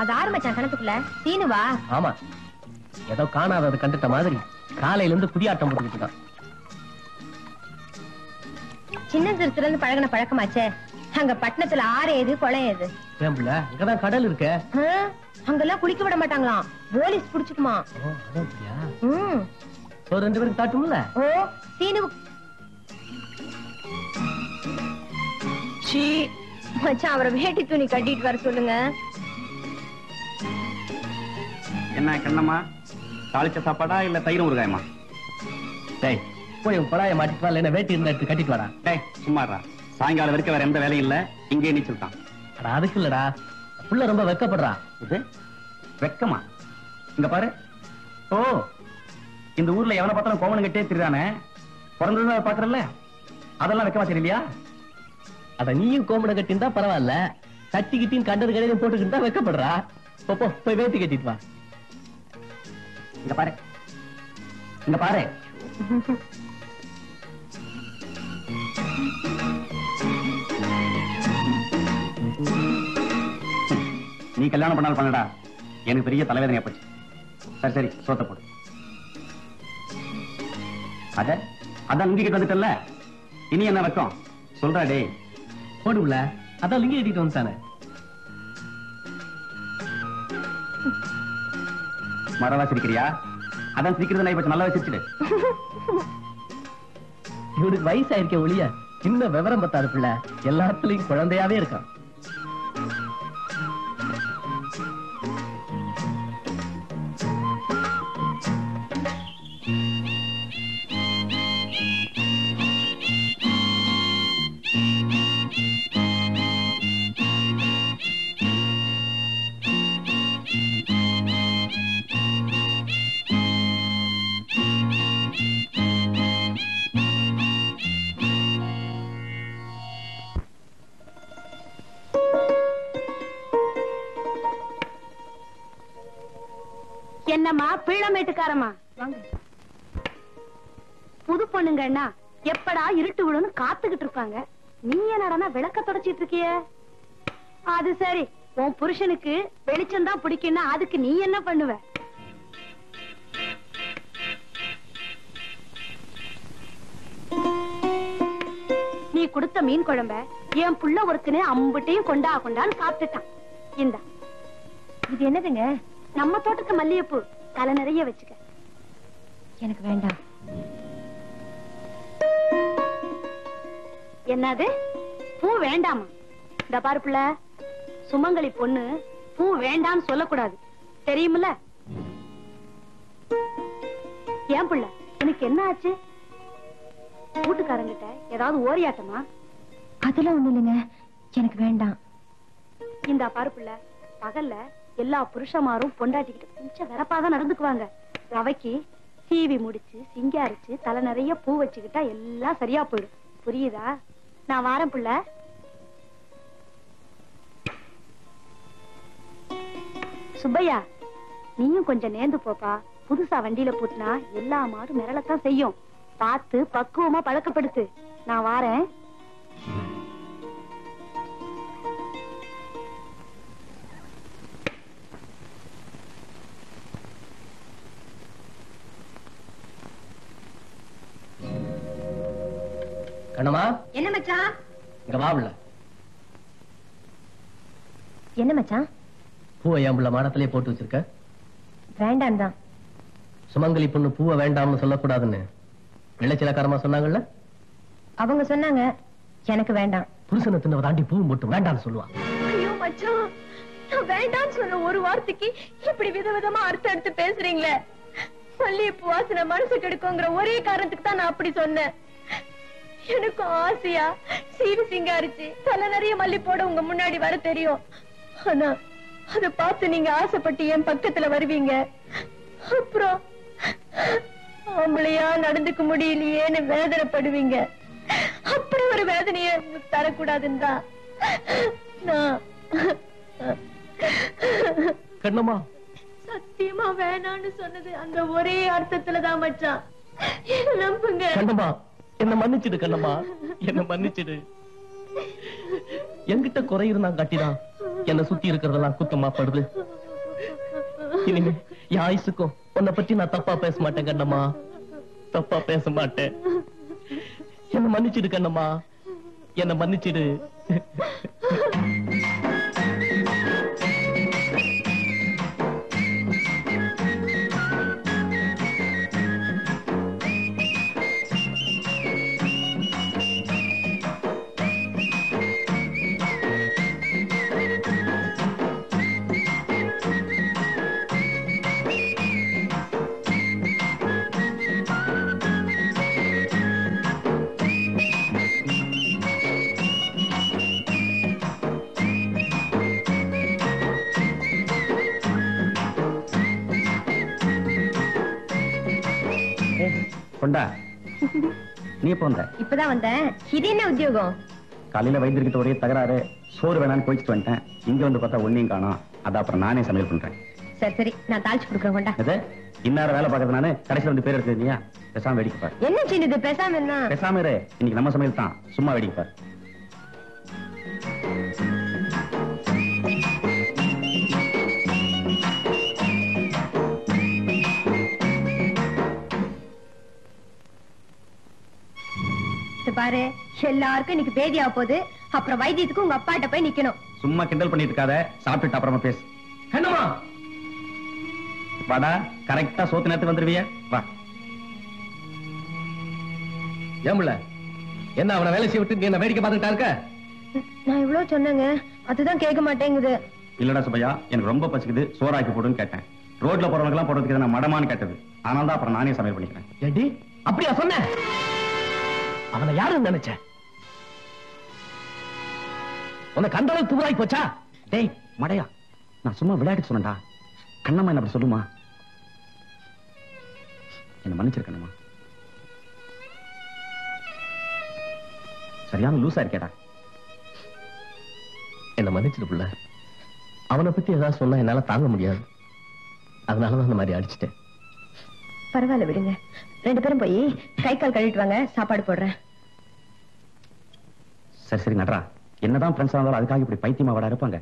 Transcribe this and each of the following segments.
அது ஆறு மச்சான் கணத்துக்குள்ள சீனுவா ஆமா ஏதோ காணாதது கண்டுட்ட மாதிரி காலையில இருந்து குடியாட்டம் போட்டுக்கிட்டு இருக்கான் சின்ன சிறுத்துல இருந்து பழகின பழக்கமாச்சே அங்க பட்டணத்துல ஆறு ஏது குளம் ஏது ஏன் புள்ள இங்கதான் கடல் இருக்க ஆ, அங்கெல்லாம் குளிக்க விட மாட்டாங்களாம் போலீஸ் புடிச்சுக்குமா ஓ, அதான் அப்படியா? ம் ஒரு ரெண்டு பேருக்கு தாட்டும்ல ஓ சீனு சீ மச்சான் அவரை வேட்டி துணி கட்டிட்டு வர சொல்லுங்க என்ன கண்ணம்மா தாளிச்ச சாப்பாடா இல்ல தயிர் ஊறுகாயமா டேய் போய் உன் படாய மாட்டிட்டு வா இல்லைன்னா வேட்டி இருந்தா எடுத்து கட்டிட்டு வாடா டேய் சும்மாடா சாயங்காலம் வரைக்கும் வேற எந்த வேலையும் இல்ல இங்கே நீச்சல் தான் அட அதுக்கு இல்லடா புள்ள ரொம்ப வெக்கப்படுறா இது வெக்கமா இங்க பாரு ஓ இந்த ஊர்ல எவனை பார்த்தாலும் கோவணம் கட்டே திரிறானே பிறந்ததும் அதை பாக்குறல்ல அதெல்லாம் வெக்கமா தெரியலையா அட நீயும் கோமணம் கட்டியிருந்தா பரவாயில்ல கட்டிக்கிட்டின்னு கண்டது கடையில போட்டுக்கிட்டு தான் வெக்கப்படுறா போ, போ போய் வேட்டி கட்டிட்டு வா இங்க பாரு இங்க பாரு நீ கல்யாணம் பண்ணாலும் பண்ணடா எனக்கு பெரிய தலைவேதனையா போச்சு சரி சரி சோத்த போடு அத அதான் லுங்கிக்கிட்டு வந்துட்டல்ல இனி என்ன வெக்கம் சொல்றா டேய் போடு புள்ள அதான் லிங்கி கட்டிட்டு வந்துட்டானே மரவா சிரிக்கிறியா அதான் சிரிக்கிறது நான் இப்ப நல்லாவே சிரிச்சிடு இவனுக்கு வயசாயிருக்க ஒளிய இன்னும் விவரம் பத்தாது பிள்ளை எல்லாத்துலயும் குழந்தையாவே இருக்கான் என்னம்மா பிள்ளமேட்டுக்காரம்மா வாங்க புது பொண்ணுங்கன்னா எப்படா இருட்டு விழுன்னு காத்துக்கிட்டு இருப்பாங்க நீ என்னடா விளக்க தொடச்சிட்டு இருக்கிய அது சரி உன் புருஷனுக்கு வெளிச்சம் தான் பிடிக்கும்னா அதுக்கு நீ என்ன பண்ணுவ நீ கொடுத்த மீன் குழம்ப என் புள்ள ஒருத்தனே அம்புட்டையும் கொண்டா கொண்டான்னு சாப்பிட்டுட்டான் இந்தா இது என்னதுங்க நம்ம தோட்டத்து மல்லிகைப்பூ தலை நிறைய வச்சுக்க எனக்கு வேண்டாம் என்னது பூ வேண்டாமா இந்த பாரு புள்ள சுமங்கலி பொண்ணு பூ வேண்டாம்னு சொல்லக்கூடாது தெரியுமில்ல ஏன் புள்ள உனக்கு என்ன ஆச்சு வீட்டுக்காரங்கிட்ட ஏதாவது ஓரியாட்டமா அதெல்லாம் ஒண்ணு இல்லைங்க எனக்கு வேண்டாம் இந்த பாரு புள்ள பகல்ல எல்லா புருஷமாரும் பொண்டாட்டிக்கிட்டு கொஞ்சம் வெறப்பாதான் நடந்துக்குவாங்க ரவைக்கு சீவி முடிச்சு சிங்காரிச்சு தலை நிறைய பூ வச்சுக்கிட்டா எல்லாம் சரியா போயிடும் புரியுதா நான் வாரேன் புள்ள சுப்பையா நீயும் கொஞ்சம் நேர்ந்து போப்பா புதுசா வண்டியில பூட்டினா எல்லா மாடும் மிரளத்தான் செய்யும் பார்த்து பக்குவமா பழக்கப்படுத்து நான் வாரேன் கண்ணம்மா என்ன மச்சான் இங்க வா புள்ள என்ன மச்சான் பூவை என் புள்ள மாடத்திலே போட்டு வச்சிருக்க வேண்டாம் தான் சுமங்கலி பொண்ணு பூவை வேண்டாம்னு சொல்லக்கூடாதுன்னு வெள்ளச்சிலக்காரமா சொன்னாங்கல்ல அவங்க சொன்னாங்க எனக்கு வேண்டாம் புருஷனை தின்னவ தாண்டி பூவும் போட்டு வேண்டாம்னு சொல்லுவா ஐயோ மச்சான் நான் வேண்டாம்னு சொன்ன ஒரு வார்த்தைக்கு இப்படி விதவிதமா அர்த்தம் எடுத்து பேசுறீங்களே மல்லிகைப்பூ வாசனை மனசு கெடுக்குங்கிற ஒரே காரணத்துக்கு தான் நான் அப்படி சொன்னேன் எனக்கும் ஆசையா சீவி சிங்காரிச்சு தலை நிறைய மல்லிப்போட உங்க முன்னாடி வர தெரியும் ஆனா அத பார்த்து நீங்க ஆசைப்பட்டு என் பக்கத்துல வருவீங்க அப்புறம் ஆம்பளையா நடந்துக்க முடியலையேன்னு வேதனைப்படுவீங்க அப்படி ஒரு வேதனைய உங்களுக்கு தரக்கூடாதுன்னு தான் நான் கண்ணம்மா சத்தியமா வேணாம்னு சொன்னது அந்த ஒரே அர்த்தத்துலதான் மச்சான் என்ன நம்புங்க கண்ணம்மா என்ன மன்னிச்சிடு கண்ணம்மா என்ன மன்னிச்சிடு என்கிட்ட குறை இருந்தா காட்டிதான் என்ன சுத்தி இருக்கிறதெல்லாம் குத்தமா படுது இனிமே என் ஆயுசுக்கும் உன்னை பத்தி நான் தப்பா பேச மாட்டேன் கண்ணம்மா தப்பா பேச மாட்டேன் என்ன மன்னிச்சிடு கண்ணம்மா என்ன மன்னிச்சிடு கொண்டா நீ எப்ப வந்த இப்பதான் வந்தேன் இது என்ன உத்தியோகம் காலையில வைத்திருக்கிட்ட ஒரே தகராறு சோறு வேணான்னு கோச்சிட்டு வந்துட்டேன் இங்க வந்து பார்த்தா ஒன்னையும் காணோம் அதான் அப்புறம் நானே சமையல் பண்றேன் சரி சரி நான் தாளிச்சு கொடுக்குறேன் கொண்டா எது இன்னார வேலை பார்க்கறது நானு கடைசியில் வந்து பேர் எடுத்துருந்தியா பேசாம வேடிக்கை பாரு என்ன சின்னது பேசாம என்ன பேசாம இரு இன்னைக்கு நம்ம சமையல் தான் சும்மா வேடிக்கை பாரு இது பாரு எல்லாருக்கும் இன்னைக்கு பேதியா போகுது அப்புறம் வைத்தியத்துக்கு உங்க அப்பாட்ட போய் நிக்கணும் சும்மா கிண்டல் பண்ணிட்டு இருக்காத சாப்பிட்டுட்டு அப்புறமா பேசு கண்ணம்மா வாடா கரெக்டா சோத்து நேரத்துக்கு வந்துருவிய வா ஏமுல என்ன அவனை வேலை செய்ய விட்டு நீ என்ன வேடிக்கை பார்த்துட்டா இருக்க நான் இவ்வளவு சொன்னேங்க அதுதான் கேட்க மாட்டேங்குது இல்லடா சுபையா எனக்கு ரொம்ப பசிக்குது சோறாக்கி போடுன்னு கேட்டேன் ரோட்ல போறவங்க போடுறதுக்கு நான் மடமான்னு கேட்டது அதனால தான் அப்புறம் நானே சமையல் பண்ணிக்கிறேன் ஏடி அப்படியா சொன்ன அவனை யாருன்னு நினைச்ச உன்னை கண்டளவு துவராய் போச்சா டேய் மடையா நான் சும்மா விளையாட்டு சொன்னேன்டா கண்ணம்மா என்ன அப்படி சொல்லுமா என்ன மன்னிச்சிருக்கணுமா சரியான லூசா இருக்கேடா என்ன மன்னிச்சிடு புள்ள அவனை பத்தி ஏதாவது சொன்னா என்னால தாங்க முடியாது அதனாலதான் அந்த மாதிரி அடிச்சிட்டேன் பரவாயில்ல விடுங்க ரெண்டு பேரும் போய் கை கால் கழுவிட்டு வாங்க சாப்பாடு போடுறேன் சரி சரி நட்ரா என்னதான் ஃப்ரெண்ட்ஸ் இருந்தாலும் அதுக்காக இப்படி பைத்தியமா வட இருப்பாங்க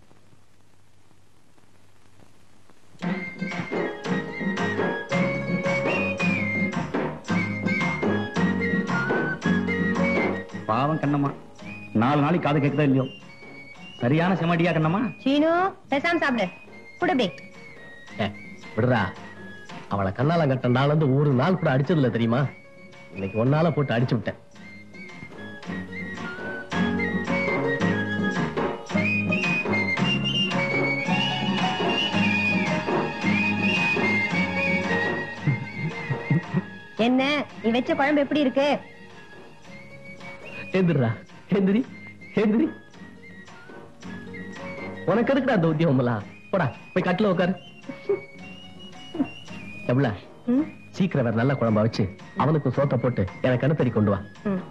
பாவம் கண்ணம்மா நாலு நாளைக்கு காது கேட்குதோ இல்லையோ சரியான செமடியா கண்ணம்மா சீனு பேசாம சாப்பிடு குடபே ஏ, விடுறா அவளை கண்ணால கட்ட நாள் வந்து ஒரு நாள் கூட அடிச்சது இல்ல தெரியுமா இன்னைக்கு ஒன்னால போட்டு அடிச்சு விட்டேன் என்ன நீ வச்ச குழம்பு எப்படி இருக்கு எந்திரா எந்திரி எந்திரி உனக்கு எதுக்குடா அந்த உத்தியோகம்லாம் போடா போய் கட்டில உட்காரு எவ்வளவு ம், சீக்கிரம் வேற நல்ல குழம்பா வச்சு அவனுக்கு சோத்த போட்டு எனக்கு அனுப்பி கொண்டு வா ம்.